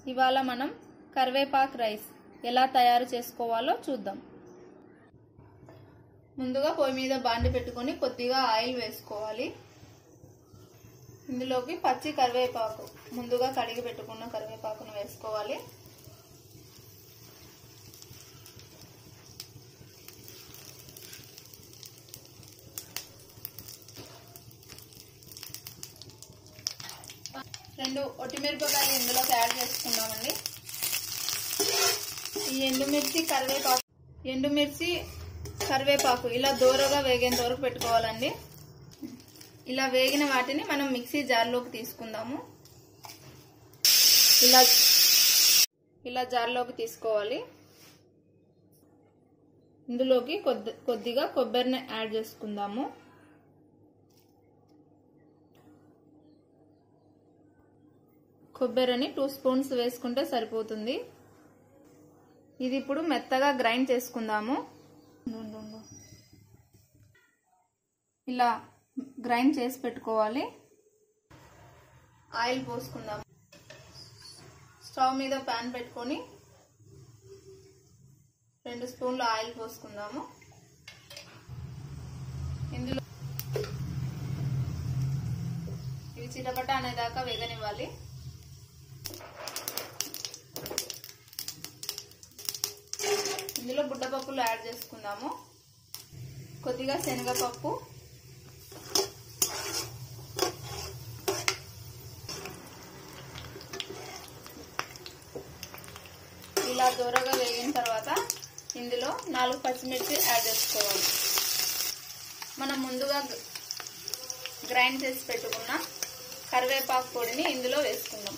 ఇవాళ మనం కరివేపాకు రైస్ ఎలా తయారు చేసుకోవాలో చూద్దాం ముందుగా పొయ్యి మీద బాండి పెట్టుకొని కొద్దిగా ఆయిల్ వేసుకోవాలి ఇందులోకి పచ్చి కరివేపాకు ముందుగా కడిగి పెట్టుకున్న కరివేపాకును వేసుకోవాలి రెండు ఒట్టిమిరపకాయలు ఇందులోకి యాడ్ చేసుకుందామండి ఈ ఎండుమిర్చి కరివేపాకు ఎండుమిర్చి కరివేపాకు ఇలా దూరగా వేగేంత వరకు పెట్టుకోవాలండి ఇలా వేగిన వాటిని మనం మిక్సీ జార్లోకి తీసుకుందాము ఇలా ఇలా జార్లోకి తీసుకోవాలి ఇందులోకి కొద్ది కొద్దిగా కొబ్బరిని యాడ్ చేసుకుందాము కొబ్బరిని టూ స్పూన్స్ వేసుకుంటే సరిపోతుంది ఇది ఇప్పుడు మెత్తగా గ్రైండ్ చేసుకుందాము ఇలా గ్రైండ్ చేసి పెట్టుకోవాలి ఆయిల్ పోసుకుందాం స్టవ్ మీద ప్యాన్ పెట్టుకొని రెండు స్పూన్లు ఆయిల్ పోసుకుందాము ఇందులో ఇవి చిటపట అనేదాకా వేగనివ్వాలి ఇందులో బుడ్డపప్పులు యాడ్ చేసుకుందాము కొద్దిగా శనగపప్పు ఇలా దూరగా వేగిన తర్వాత ఇందులో నాలుగు పచ్చిమిర్చి యాడ్ చేసుకోవాలి మనం ముందుగా గ్రైండ్ చేసి పెట్టుకున్న కరివేపాకు పొడిని ఇందులో వేసుకుందాం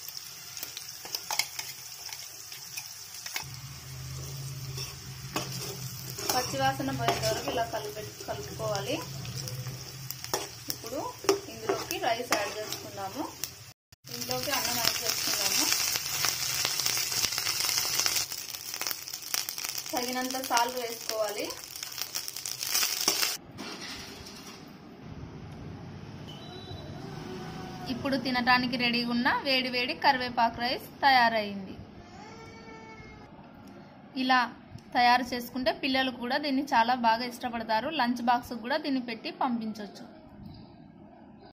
పచ్చివాసన పోయేంత వరకు ఇలా కలిపి కలుపుకోవాలి ఇప్పుడు ఇందులోకి రైస్ యాడ్ చేసుకుందాము ఇంట్లోకి అన్నం యాడ్ చేసుకుందాము తగినంత సాల్ట్ వేసుకోవాలి ఇప్పుడు తినడానికి రెడీగా ఉన్న వేడి వేడి కరివేపాకు రైస్ తయారైంది ఇలా తయారు చేసుకుంటే పిల్లలు కూడా దీన్ని చాలా బాగా ఇష్టపడతారు లంచ్ బాక్స్ కూడా దీన్ని పెట్టి పంపించవచ్చు